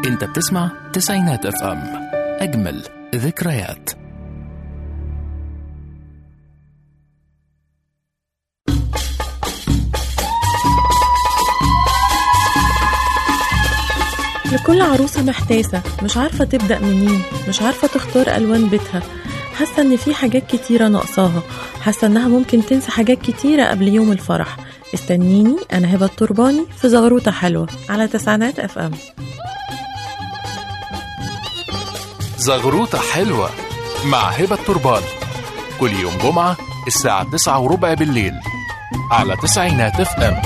انت بتسمع تسعينات اف ام اجمل ذكريات لكل عروسة محتاسة مش عارفة تبدأ منين مش عارفة تختار ألوان بيتها حاسة إن في حاجات كتيرة ناقصاها حاسة إنها ممكن تنسى حاجات كتيرة قبل يوم الفرح استنيني أنا هبة الترباني في زغروطة حلوة على تسعينات أف أم زغروطة حلوة مع هبة التربان كل يوم جمعة الساعة تسعة وربع بالليل على تسعينات اف ام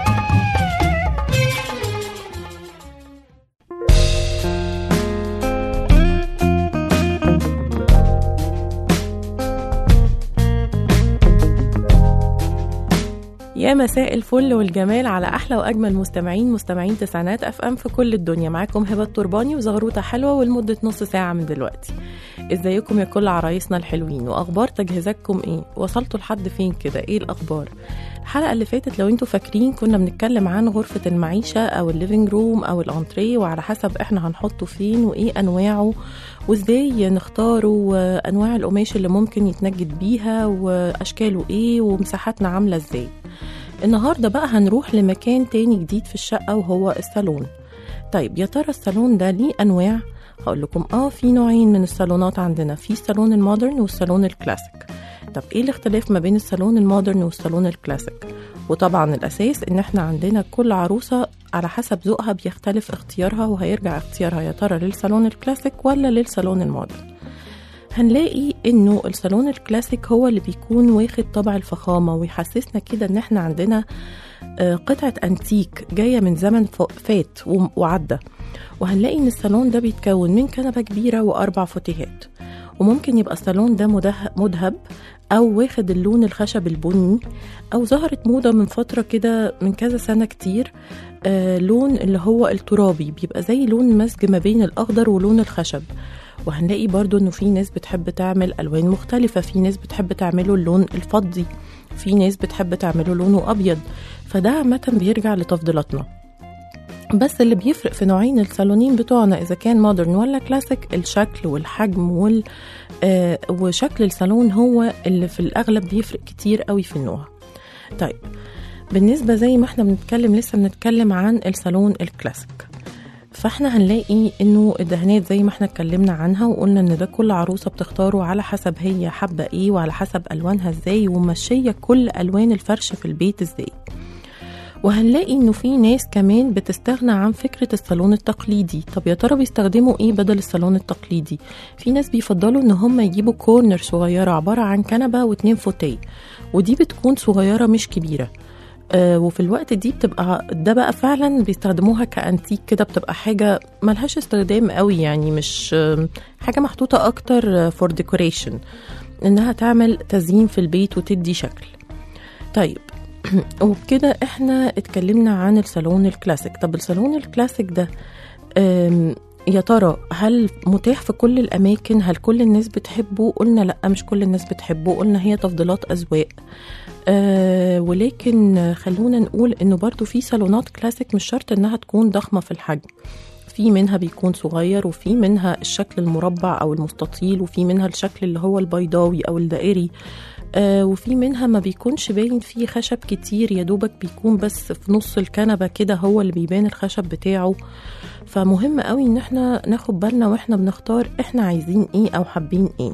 يا مساء الفل والجمال على احلى واجمل مستمعين مستمعين تسعينات اف ام في كل الدنيا معاكم هبه الترباني وزغروطه حلوه ولمده نص ساعه من دلوقتي ازيكم يا كل عرايسنا الحلوين واخبار تجهيزاتكم ايه وصلتوا لحد فين كده ايه الاخبار الحلقه اللي فاتت لو انتوا فاكرين كنا بنتكلم عن غرفه المعيشه او الليفينج روم او الانتريه وعلى حسب احنا هنحطه فين وايه انواعه وازاي نختاره وانواع القماش اللي ممكن يتنجد بيها واشكاله ايه ومساحاتنا عامله ازاي النهارده بقى هنروح لمكان تاني جديد في الشقه وهو الصالون طيب يا ترى الصالون ده ليه انواع هقول لكم اه في نوعين من الصالونات عندنا في الصالون المودرن والصالون الكلاسيك طب ايه الاختلاف ما بين الصالون المودرن والصالون الكلاسيك وطبعا الاساس ان احنا عندنا كل عروسه على حسب ذوقها بيختلف اختيارها وهيرجع اختيارها يا ترى للصالون الكلاسيك ولا للصالون المودرن هنلاقي انه الصالون الكلاسيك هو اللي بيكون واخد طبع الفخامه ويحسسنا كده ان احنا عندنا آه، قطعه انتيك جايه من زمن ف- فات و- وعدى وهنلاقي ان الصالون ده بيتكون من كنبه كبيره واربع فوتيهات وممكن يبقى الصالون ده مده- مذهب او واخد اللون الخشب البني او ظهرت موضه من فتره كده من كذا سنه كتير آه لون اللي هو الترابي بيبقى زي لون مزج ما بين الاخضر ولون الخشب وهنلاقي برضو انه في ناس بتحب تعمل الوان مختلفه في ناس بتحب تعمله اللون الفضي في ناس بتحب تعمله لونه ابيض فده عامه بيرجع لتفضيلاتنا بس اللي بيفرق في نوعين الصالونين بتوعنا اذا كان مودرن ولا كلاسيك الشكل والحجم وال آه وشكل الصالون هو اللي في الاغلب بيفرق كتير قوي في النوع طيب بالنسبه زي ما احنا بنتكلم لسه بنتكلم عن الصالون الكلاسيك فاحنا هنلاقي انه الدهانات زي ما احنا اتكلمنا عنها وقلنا ان ده كل عروسه بتختاره على حسب هي حابه ايه وعلى حسب الوانها ازاي وماشيه كل الوان الفرش في البيت ازاي وهنلاقي انه في ناس كمان بتستغنى عن فكره الصالون التقليدي طب يا ترى بيستخدموا ايه بدل الصالون التقليدي في ناس بيفضلوا ان هم يجيبوا كورنر صغيره عباره عن كنبه واتنين فوتيه ودي بتكون صغيره مش كبيره آه وفي الوقت دي بتبقى ده بقى فعلا بيستخدموها كانتيك كده بتبقى حاجه ملهاش استخدام قوي يعني مش آه، حاجه محطوطه اكتر فور ديكوريشن انها تعمل تزيين في البيت وتدي شكل طيب وبكده احنا اتكلمنا عن الصالون الكلاسيك طب الصالون الكلاسيك ده أم، يا ترى هل متاح في كل الاماكن هل كل الناس بتحبه قلنا لا مش كل الناس بتحبه قلنا هي تفضيلات اذواق أه ولكن خلونا نقول انه برضو في صالونات كلاسيك مش شرط انها تكون ضخمه في الحجم في منها بيكون صغير وفي منها الشكل المربع او المستطيل وفي منها الشكل اللي هو البيضاوي او الدائري آه وفي منها ما بيكونش باين فيه خشب كتير يا دوبك بيكون بس في نص الكنبة كده هو اللي بيبان الخشب بتاعه فمهم قوي ان احنا ناخد بالنا واحنا بنختار احنا عايزين ايه او حابين ايه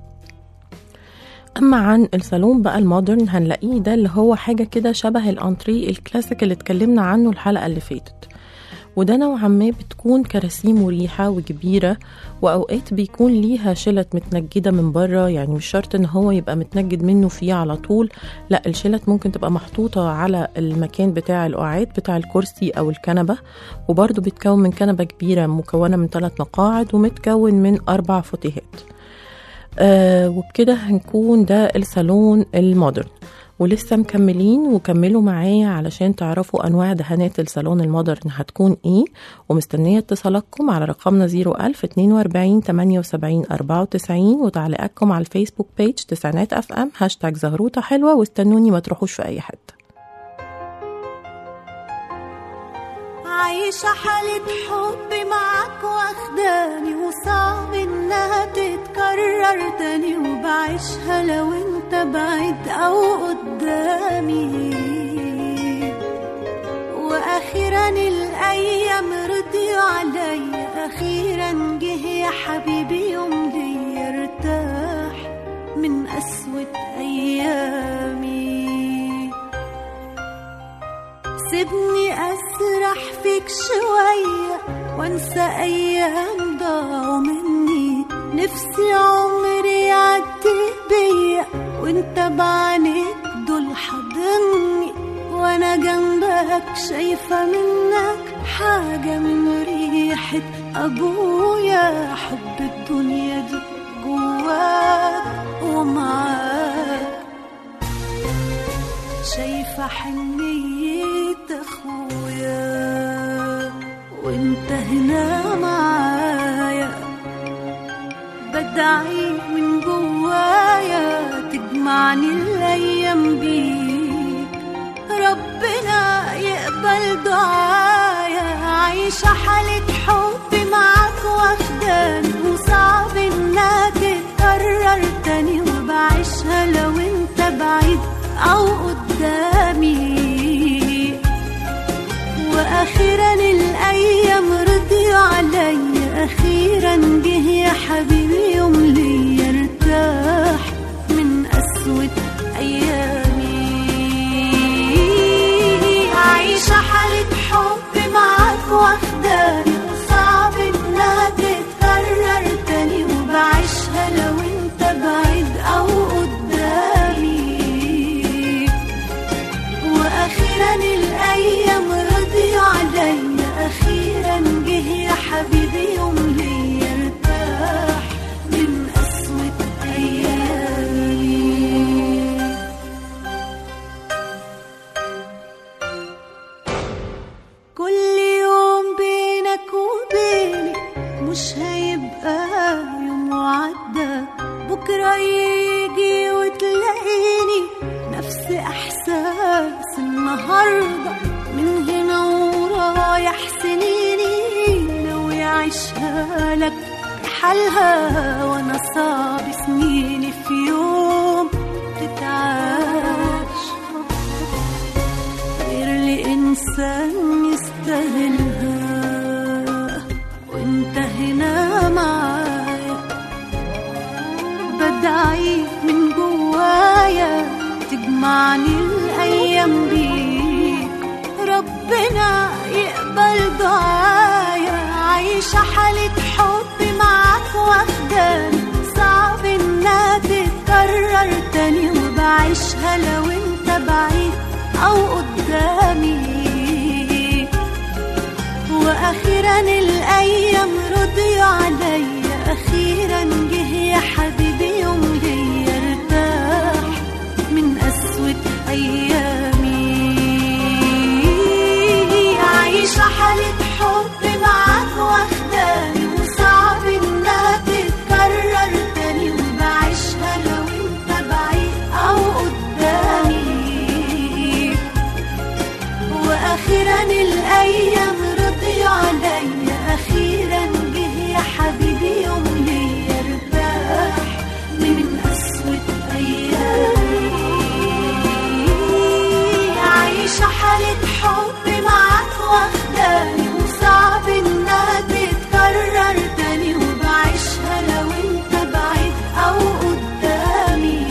اما عن الصالون بقى المودرن هنلاقيه ده اللي هو حاجة كده شبه الانتري الكلاسيك اللي اتكلمنا عنه الحلقة اللي فاتت وده نوعا ما بتكون كراسي مريحة وكبيرة وأوقات بيكون ليها شلت متنجدة من بره يعني مش شرط إن هو يبقى متنجد منه فيه على طول لا الشلت ممكن تبقى محطوطة على المكان بتاع القعاد بتاع الكرسي أو الكنبة وبرضه بيتكون من كنبة كبيرة مكونة من ثلاث مقاعد ومتكون من أربع فوتيهات آه وبكده هنكون ده الصالون المودرن ولسه مكملين وكملوا معايا علشان تعرفوا انواع دهانات الصالون المودرن هتكون ايه ومستنيه اتصالاتكم على رقمنا 01000 42 78 94 وتعليقاتكم على الفيسبوك بيج تسعينات اف ام هاشتاج زهروطه حلوه واستنوني ما تروحوش في اي حته عايشة حالة حب معاك واخداني وصعب انها تتكرر تاني وبعيشها لو انت بعيد او قدامي واخيرا الايام رضيوا عليا اخيرا جه يا حبيبي يوم لي ارتاح من قسوة ايامي سيبني اسرح فيك شوية وانسى ايام ضاعوا مني نفسي عمري يعدي بيا وانت بعينيك دول حاضني وانا جنبك شايفة منك حاجة من ريحة ابويا حب الدنيا دي جواك ومعاك شايفة حنية أخويا وانت هنا معايا بدعي من جوايا تجمعني الأيام بيك ربنا يقبل دعايا عايشة حالة حب معاك واخداني وصعب انها تتكرر تاني وبعيشها لو انت بعيد او قدامي واخيرا الايام رضيوا عليا اخيرا جه يا حبيبي يوم لي يرتاح من قسوة ايامي عايشة حالة حب معاك واخداني وصعب انها تتكرر تاني وبعيشها لو انت بعيد او قدامي واخيرا الايام رضيوا عليا اخيرا جه يا حبيبي يوم لي يرتاح من قسوة ايامي كل يوم بينك وبيني مش هيبقى يوم وعدى بكرة يجي وتلاقيني نفس إحساس النهاردة من هنا ورايح سنيني ناوي أعيشها لك حالها وأنا صعب سنيني في يوم تتعاش غير لإنسان يستاهلها وانت هنا معايا بدعي من جوايا تجمعني الأيام بيك ربنا يقبل دعايا عايشة حالة حب معاك واخداني صعب انها تتكرر تاني وبعيشها لو انت بعيد او قدامي واخيرا الايام رضيوا عليا اخيرا جه يا حبيبي يوم لي يرتاح من قسوة ايامي عايشة حالة حب معاك واخداني وصعب انها تتكرر تاني وبعيشها لو انت بعيد او قدامي واخيرا الايام رضيوا عليا اخيرا جه يا حبيبي يوم لي يرتاح من قسوة ايامي عايشة حالة حب معاك واخداني وصعب انها تتكرر تاني وبعيشها لو انت بعيد او قدامي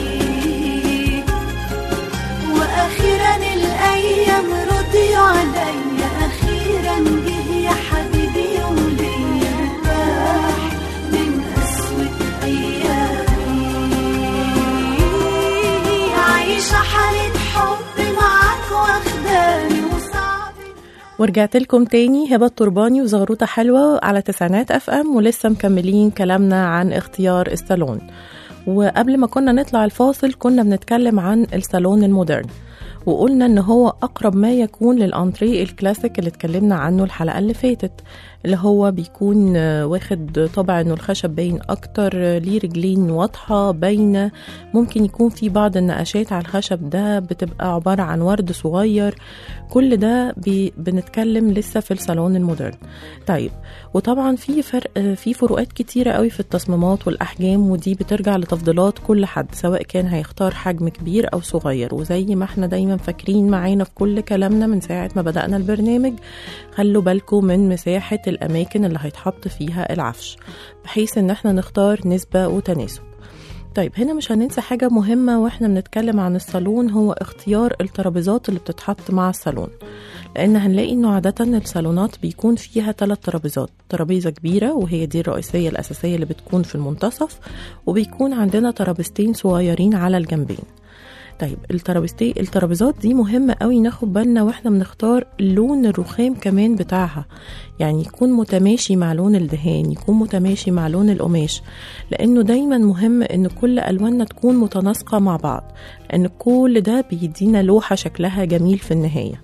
واخيرا الايام رضيوا عليا اخيرا جه يا حبيبي يوم لي يرتاح من قسوة ايامي عايشة حالة حب معاك واخداني وصعب ورجعت لكم تاني هبة الترباني وزغروطة حلوة على تسعينات اف ام ولسه مكملين كلامنا عن اختيار الصالون وقبل ما كنا نطلع الفاصل كنا بنتكلم عن الصالون المودرن وقلنا ان هو اقرب ما يكون للانتريه الكلاسيك اللي اتكلمنا عنه الحلقه اللي فاتت اللي هو بيكون آه، واخد طبع انه الخشب باين اكتر آه، ليه رجلين واضحه باينه ممكن يكون في بعض النقشات على الخشب ده بتبقى عباره عن ورد صغير كل ده بي بنتكلم لسه في الصالون المودرن طيب وطبعا في فرق آه، في فروقات كتيره قوي في التصميمات والاحجام ودي بترجع لتفضيلات كل حد سواء كان هيختار حجم كبير او صغير وزي ما احنا دايما فاكرين معانا في كل كلامنا من ساعه ما بدانا البرنامج خلوا بالكم من مساحه الاماكن اللي هيتحط فيها العفش بحيث ان احنا نختار نسبه وتناسب طيب هنا مش هننسى حاجة مهمة واحنا بنتكلم عن الصالون هو اختيار الترابيزات اللي بتتحط مع الصالون لان هنلاقي انه عادة الصالونات بيكون فيها ثلاث ترابيزات ترابيزة كبيرة وهي دي الرئيسية الأساسية اللي بتكون في المنتصف وبيكون عندنا ترابيزتين صغيرين على الجنبين طيب الترابيزتين الترابيزات دي مهمة قوي ناخد بالنا واحنا بنختار لون الرخام كمان بتاعها يعني يكون متماشي مع لون الدهان يكون متماشي مع لون القماش لانه دايما مهم ان كل الواننا تكون متناسقة مع بعض لان كل ده بيدينا لوحة شكلها جميل في النهاية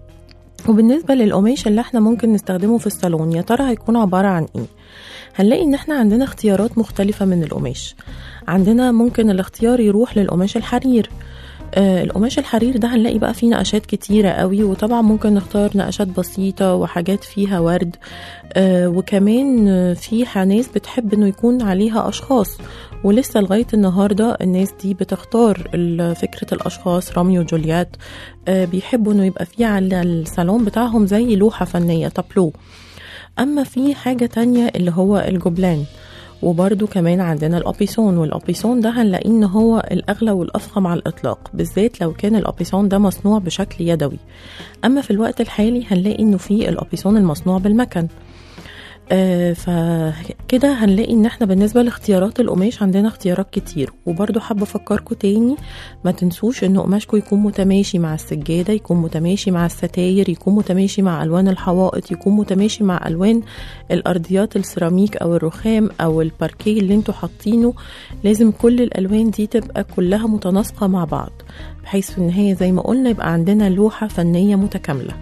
وبالنسبة للقماش اللي احنا ممكن نستخدمه في الصالون يا ترى هيكون عبارة عن ايه هنلاقي ان احنا عندنا اختيارات مختلفة من القماش عندنا ممكن الاختيار يروح للقماش الحرير آه القماش الحرير ده هنلاقي بقى فيه نقشات كتيرة قوي وطبعا ممكن نختار نقشات بسيطة وحاجات فيها ورد آه وكمان آه، في ناس بتحب انه يكون عليها اشخاص ولسه لغاية النهاردة الناس دي بتختار ال- فكرة الأشخاص راميو وجوليات آه، بيحبوا إنه يبقى في على الصالون بتاعهم زي لوحة فنية تابلو أما في حاجة تانية اللي هو الجبلان وبرده كمان عندنا الأبيسون والأبيسون ده هنلاقيه إن هو الأغلى والأفخم على الإطلاق بالذات لو كان الأبيسون ده مصنوع بشكل يدوي أما في الوقت الحالي هنلاقي إنه في الأبيسون المصنوع بالمكن آه، فكده هنلاقي ان احنا بالنسبة لاختيارات القماش عندنا اختيارات كتير وبرضو حابة افكركم تاني ما تنسوش ان قماشكم يكون متماشي مع السجادة يكون متماشي مع الستاير يكون متماشي مع الوان الحوائط يكون متماشي مع الوان الارضيات السيراميك او الرخام او الباركيه اللي انتوا حاطينه لازم كل الالوان دي تبقى كلها متناسقة مع بعض بحيث في النهاية زي ما قلنا يبقى عندنا لوحة فنية متكاملة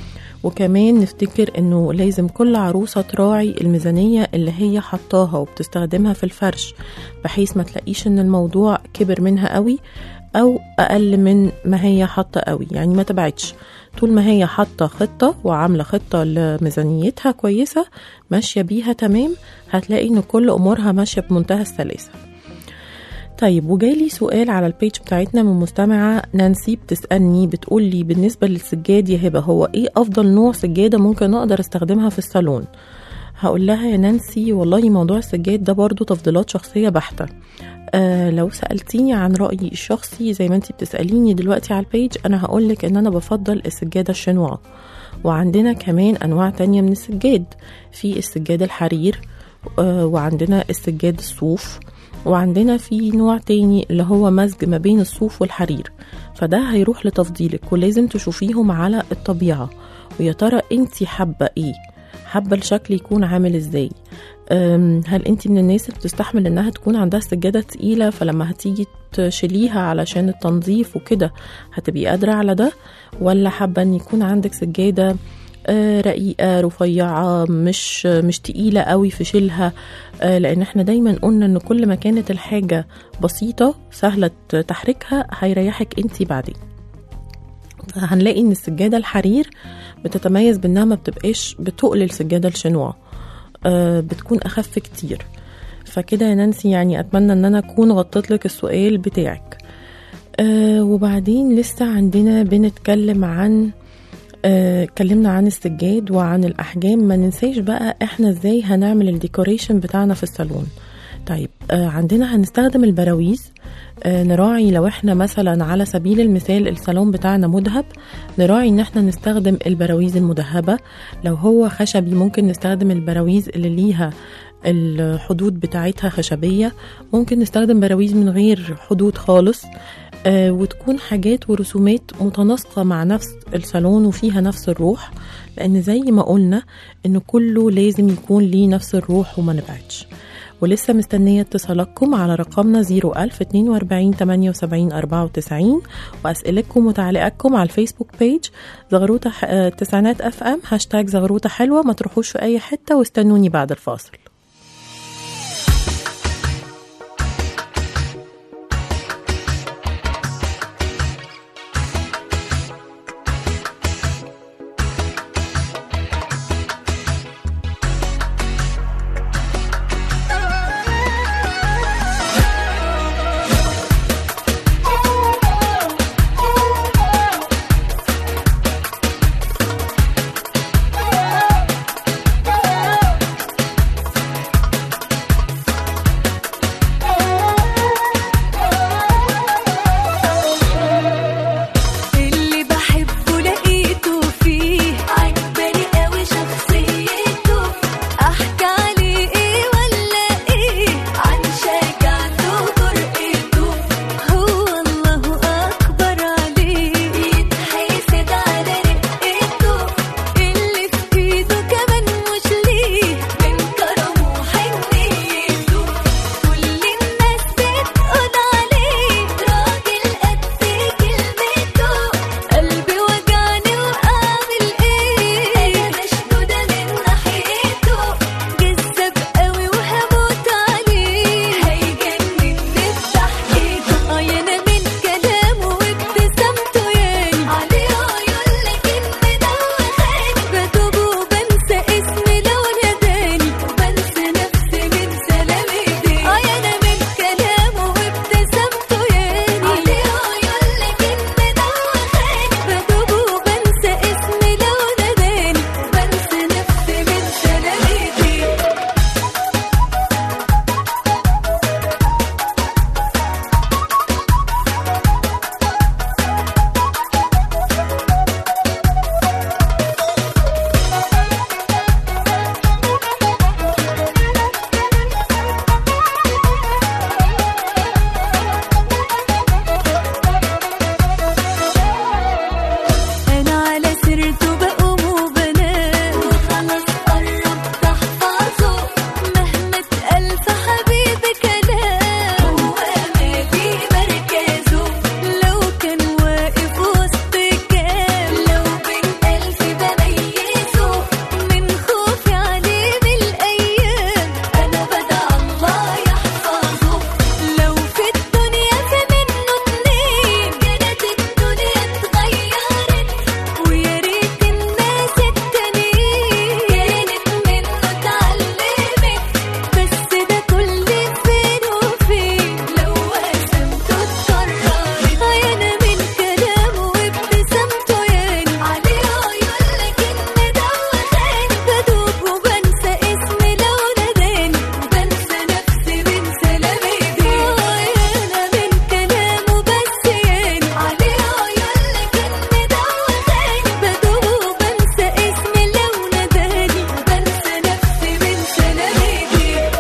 وكمان نفتكر انه لازم كل عروسة تراعي الميزانية اللي هي حطاها وبتستخدمها في الفرش بحيث ما تلاقيش ان الموضوع كبر منها قوي او اقل من ما هي حاطة قوي يعني ما تبعدش طول ما هي حاطة خطة وعاملة خطة لميزانيتها كويسة ماشية بيها تمام هتلاقي ان كل امورها ماشية بمنتهى السلاسة طيب وجالي سؤال على البيج بتاعتنا من مستمعة نانسي بتسألني بتقول لي بالنسبة للسجاد يا هبة هو ايه أفضل نوع سجادة ممكن أقدر استخدمها في الصالون هقول لها يا نانسي والله موضوع السجاد ده برضو تفضيلات شخصية بحتة آه لو سألتيني عن رأيي الشخصي زي ما انتي بتسأليني دلوقتي على البيج أنا هقولك إن أنا بفضل السجادة الشنوا وعندنا كمان أنواع تانية من السجاد في السجاد الحرير آه وعندنا السجاد الصوف وعندنا في نوع تاني اللي هو مزج ما بين الصوف والحرير فده هيروح لتفضيلك ولازم تشوفيهم على الطبيعة ويا ترى انتي حابة ايه حابة الشكل يكون عامل ازاي أم، هل انت من الناس اللي بتستحمل انها تكون عندها سجادة تقيلة فلما هتيجي تشيليها علشان التنظيف وكده هتبقي قادرة على ده ولا حابة ان يكون عندك سجادة آه، رقيقة رفيعة مش مش تقيلة قوي في شيلها آه، لان احنا دايما قلنا ان كل ما كانت الحاجة بسيطة سهلة تحريكها هيريحك انتي بعدين هنلاقي ان السجادة الحرير بتتميز بانها ما بتبقاش بتقل السجادة الشنوا آه، بتكون اخف كتير فكده يا نانسي يعني اتمنى ان انا اكون غطيت لك السؤال بتاعك آه وبعدين لسه عندنا بنتكلم عن آه، اتكلمنا عن السجاد وعن الاحجام ما ننساش بقى احنا ازاي هنعمل الديكوريشن بتاعنا في الصالون طيب آه عندنا هنستخدم البراويز آه نراعي لو احنا مثلا على سبيل المثال الصالون بتاعنا مذهب نراعي ان احنا نستخدم البراويز المذهبة لو هو خشبي ممكن نستخدم البراويز اللي ليها الحدود بتاعتها خشبية ممكن نستخدم براويز من غير حدود خالص آه وتكون حاجات ورسومات متناسقة مع نفس الصالون وفيها نفس الروح لأن زي ما قلنا إن كله لازم يكون ليه نفس الروح وما نبعدش ولسه مستنية اتصالاتكم على رقمنا 01000 42 78 94 وأسئلتكم وتعليقاتكم على الفيسبوك بيج زغروطة ح- آه، تسعينات اف ام هاشتاج زغروطة حلوة ما تروحوش في أي حتة واستنوني بعد الفاصل اللي بحبه لقيته فيه عجباني قوي شخصيته احكي عليه ايه ولا ايه عن شجاعته وجرأته هو الله اكبر عليه يتحسد على رقته اللي في ايده كمان مش ليه من كرمه وحنيته كل الناس بتقول عليه راجل قد كلمته قلبي وجعني واعمل ايه انا مشدودة من ناحيته جذاب قوي وهموت عليه هيجنني بتحقيقه اه يا انا من كلامه وابتسامته يعني عليه عيون لكن مدوخاني بدوب وبنسى اسمي لو ناداني وبنسى نفسي من سلام ايديه اه يا انا من كلامه وابتسامته يعني عليه عيون لكن مدوخاني بدوب وبنسى اسمي لو ناداني وبنسى نفسي من سلام ايديه انا على سيرته بقوم وبنام وخلاص قربت احفظه مهما اتقال في حبيبي كلام هو ما في مركزه لو كان واقف وسط كام لو بين الف بميزه من خوفي عليه بالايام انا بدع الله يحفظه لو في الدنيا في منه اتنين كانت الدنيا اتغيرت ويا ريت الناس التانيين كانت منه اتعلمت بس ده كل فين وفين لو قسمته اتكررت انا من كلامه وابتسامته يعني عليه عيون لكن مدوخاني بدوب وبنسى اسمي لو ناداني وبنسى نفسي من سلام ايديه انا من كلامه بس يعني عليه عيون لكن مدوخاني بدوب وبنسى اسمي لو ناداني وبنسى نفسي من سلام ايديه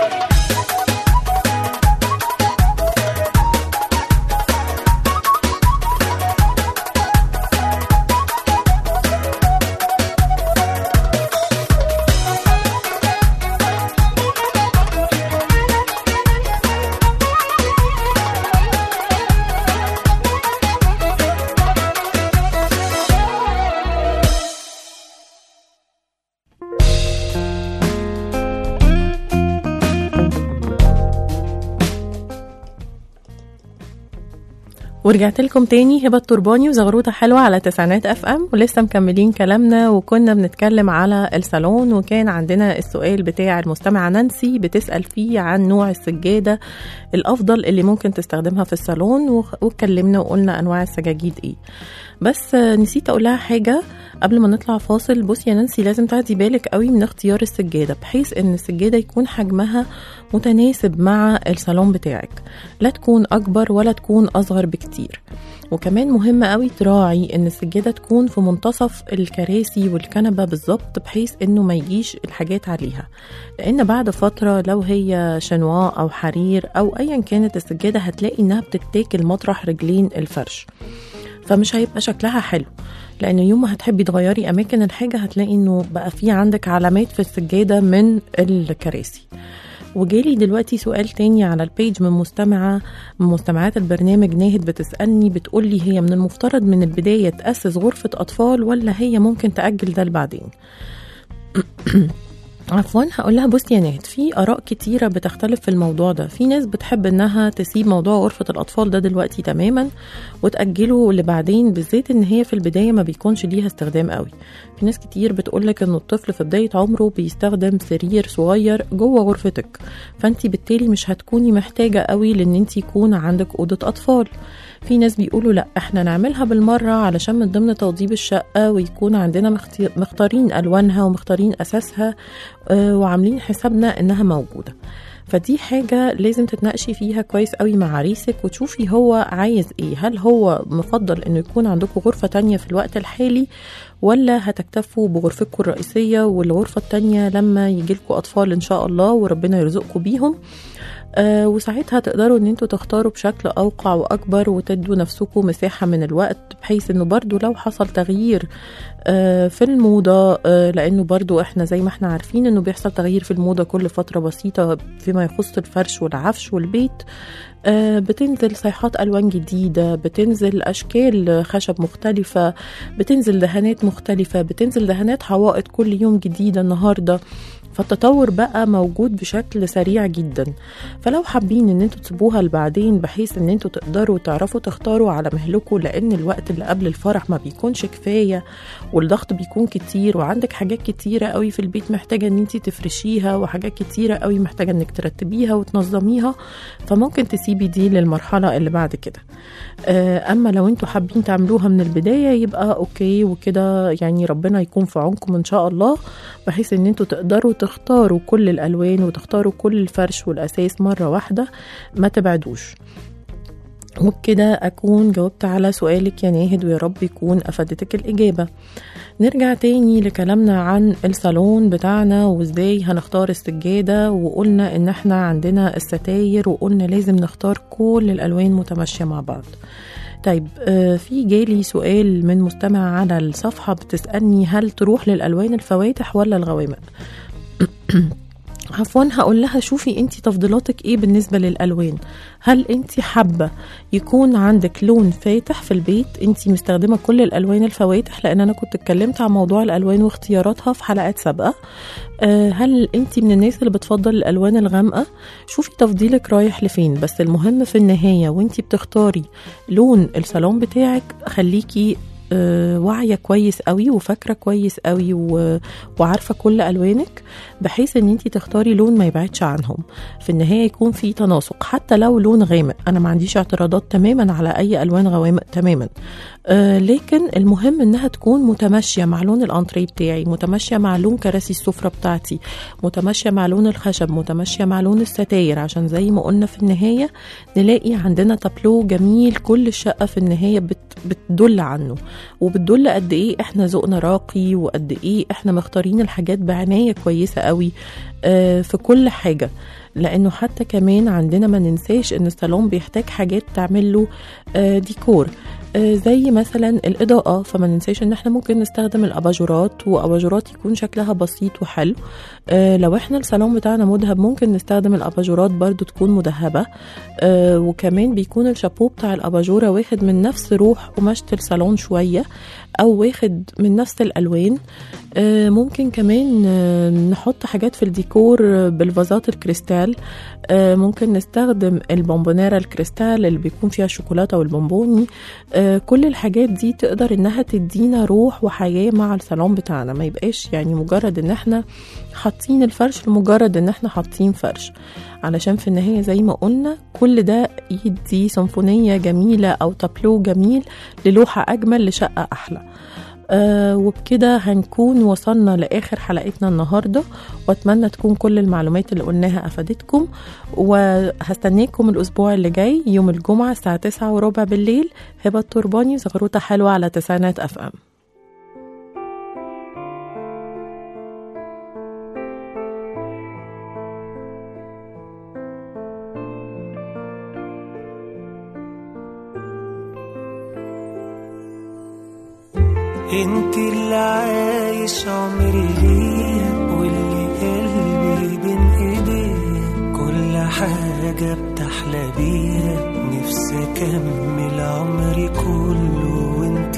ورجعت لكم تاني هبة الترباني وزغروطة حلوة على تسعينات اف ام ولسه مكملين كلامنا وكنا بنتكلم على الصالون وكان عندنا السؤال بتاع المستمعة نانسي بتسأل فيه عن نوع السجادة الأفضل اللي ممكن تستخدمها في الصالون وخ- واتكلمنا وقلنا أنواع السجاجيد ايه بس آه، نسيت اقول لها حاجه قبل ما نطلع فاصل بصي يا نانسي لازم تاخدي بالك قوي من اختيار السجاده بحيث ان السجاده يكون حجمها متناسب مع الصالون بتاعك لا تكون اكبر ولا تكون اصغر بكتير وكمان مهم قوي تراعي ان السجاده تكون في منتصف الكراسي والكنبه بالظبط بحيث انه ما يجيش الحاجات عليها لان بعد فتره لو هي شنوا او حرير او ايا كانت السجاده هتلاقي انها بتتاكل مطرح رجلين الفرش فمش هيبقى شكلها حلو لان يوم ما هتحبي تغيري اماكن الحاجه هتلاقي انه بقى في عندك علامات في السجاده من الكراسي وجالي دلوقتي سؤال تاني على البيج من مستمعة من مستمعات البرنامج ناهد بتسألني بتقولي هي من المفترض من البداية تأسس غرفة أطفال ولا هي ممكن تأجل ده لبعدين عفوا هقول لها بصي يا نهد في اراء كتيره بتختلف في الموضوع ده في ناس بتحب انها تسيب موضوع غرفه الاطفال ده دلوقتي تماما وتاجله لبعدين بالذات ان هي في البدايه ما بيكونش ليها استخدام قوي في ناس كتير بتقولك ان الطفل في بدايه عمره بيستخدم سرير صغير جوه غرفتك فانت بالتالي مش هتكوني محتاجه قوي لان انت يكون عندك اوضه اطفال في ناس بيقولوا لا احنا نعملها بالمرة علشان من ضمن توضيب الشقة ويكون عندنا مختي- مختارين ألوانها ومختارين أساسها آه، وعاملين حسابنا إنها موجودة فدي حاجة لازم تتناقشي فيها كويس قوي مع عريسك وتشوفي هو عايز ايه هل هو مفضل انه يكون عندكم غرفة تانية في الوقت الحالي ولا هتكتفوا بغرفتكم الرئيسية والغرفة التانية لما يجيلكوا أطفال إن شاء الله وربنا يرزقكم بيهم آه وساعتها تقدروا ان انتوا تختاروا بشكل اوقع واكبر وتدوا نفسكم مساحه من الوقت بحيث انه برضو لو حصل تغيير آه في الموضه آه لانه برضو احنا زي ما احنا عارفين انه بيحصل تغيير في الموضه كل فتره بسيطه فيما يخص الفرش والعفش والبيت آه، بتنزل صيحات الوان جديده بتنزل اشكال خشب مختلفه بتنزل دهانات مختلفه بتنزل دهانات حوائط كل يوم جديده النهارده فالتطور بقى موجود بشكل سريع جدا فلو حابين ان انتوا تسيبوها لبعدين بحيث ان انتوا تقدروا تعرفوا تختاروا على مهلكوا لان الوقت اللي قبل الفرح ما بيكونش كفايه والضغط بيكون كتير وعندك حاجات كتيره قوي في البيت محتاجه ان انت تفرشيها وحاجات كتيره قوي محتاجه انك ترتبيها وتنظميها فممكن تسيبي دي للمرحله اللي بعد كده آه، اما لو انتوا حابين تعملوها من البدايه يبقى اوكي وكده يعني ربنا يكون في عونكم ان شاء الله بحيث ان انتوا تقدروا تختاروا كل الالوان وتختاروا كل الفرش والاساس مره واحده ما تبعدوش وبكده أكون جاوبت على سؤالك يا ناهد ويا رب يكون أفادتك الإجابة نرجع تاني لكلامنا عن الصالون بتاعنا وازاي هنختار السجادة وقلنا ان احنا عندنا الستاير وقلنا لازم نختار كل الألوان متماشية مع بعض طيب آه، في جالي سؤال من مستمع على الصفحة بتسألني هل تروح للألوان الفواتح ولا الغوامق عفوا هقول لها شوفي انت تفضيلاتك ايه بالنسبة للألوان هل انت حابة يكون عندك لون فاتح في البيت انت مستخدمة كل الألوان الفواتح لأن أنا كنت اتكلمت عن موضوع الألوان واختياراتها في حلقات سابقة آه، هل انت من الناس اللي بتفضل الألوان الغامقة شوفي تفضيلك رايح لفين بس المهم في النهاية وانت بتختاري لون الصالون بتاعك خليكي آه، واعيه كويس قوي وفاكره كويس قوي و... وعارفه كل الوانك بحيث ان انت تختاري لون ما يبعدش عنهم في النهايه يكون في تناسق حتى لو لون غامق انا ما عنديش اعتراضات تماما على اي الوان غوامق تماما آه لكن المهم انها تكون متماشيه مع لون الانتريه بتاعي متماشيه مع لون كراسي السفره بتاعتي متماشيه مع لون الخشب متماشيه مع لون الستاير عشان زي ما قلنا في النهايه نلاقي عندنا تابلو جميل كل الشقه في النهايه بت بتدل عنه وبتدل قد ايه احنا ذوقنا راقي وقد ايه احنا مختارين الحاجات بعنايه كويسه قوي آه في كل حاجه لانه حتى كمان عندنا ما ننساش ان الصالون بيحتاج حاجات تعمل له آه ديكور آه زي مثلا الاضاءه فما ننساش ان احنا ممكن نستخدم الاباجورات واباجورات يكون شكلها بسيط وحلو آه لو احنا الصالون بتاعنا مذهب ممكن نستخدم الاباجورات برضو تكون مذهبه آه وكمان بيكون الشابو بتاع الاباجوره واخد من نفس روح قماشه الصالون شويه او واخد من نفس الالوان آه ممكن كمان آه نحط حاجات في الديكور آه، بالفازات الكريستال آه ممكن نستخدم البونبونيرا الكريستال اللي بيكون فيها الشوكولاته والبونبوني آه كل الحاجات دي تقدر انها تدينا روح وحياه مع الصالون بتاعنا ما يبقاش يعني مجرد ان احنا حاطين الفرش لمجرد ان احنا حاطين فرش علشان في النهايه زي ما قلنا كل ده يدي سيمفونيه جميله او تابلو جميل للوحه اجمل لشقه احلى آه وبكده هنكون وصلنا لآخر حلقتنا النهاردة وأتمنى تكون كل المعلومات اللي قلناها أفادتكم وهستناكم الأسبوع اللي جاي يوم الجمعة الساعة 9 وربع بالليل هبة الترباني زغروطة حلوة على تسعينات أف أم انت اللي عايش عمري ليها واللي قلبي بين ايديك حاجة بتحلى بيها نفسي أكمل عمري كله وانت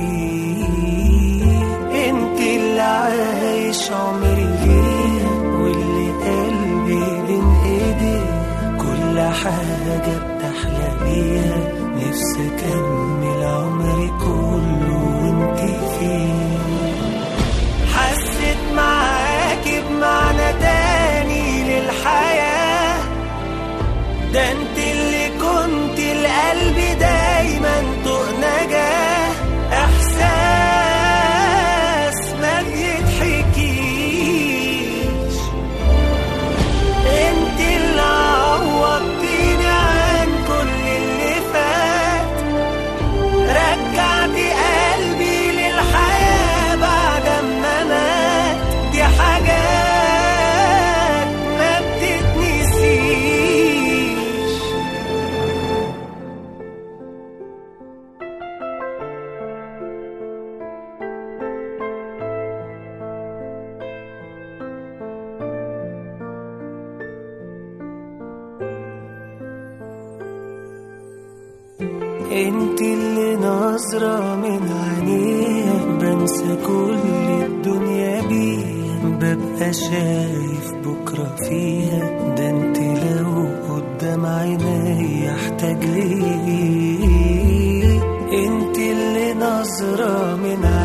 فيه انت اللي عايش عمري ليها واللي قلبي بين ايديها كل حاجة بتحلى بيها نفسي أكمل عمري كله وانت فيه حسيت معاكي بمعنى تاني للحياة ده انت اللي كنت لقلبي دايما طوق نجاة احساس ما بيتحكيش انت اللي عوضتيني عن كل اللي فات رجعتي قلبي للحياة بعد ما مات دي حاجات ما بتتنسيش انت اللي نظرة من عينيها بنسى كل الدنيا بيها ببقى شايف بكرة فيها ده انت لو قدام عيني احتاج ليه انت اللي نظرة من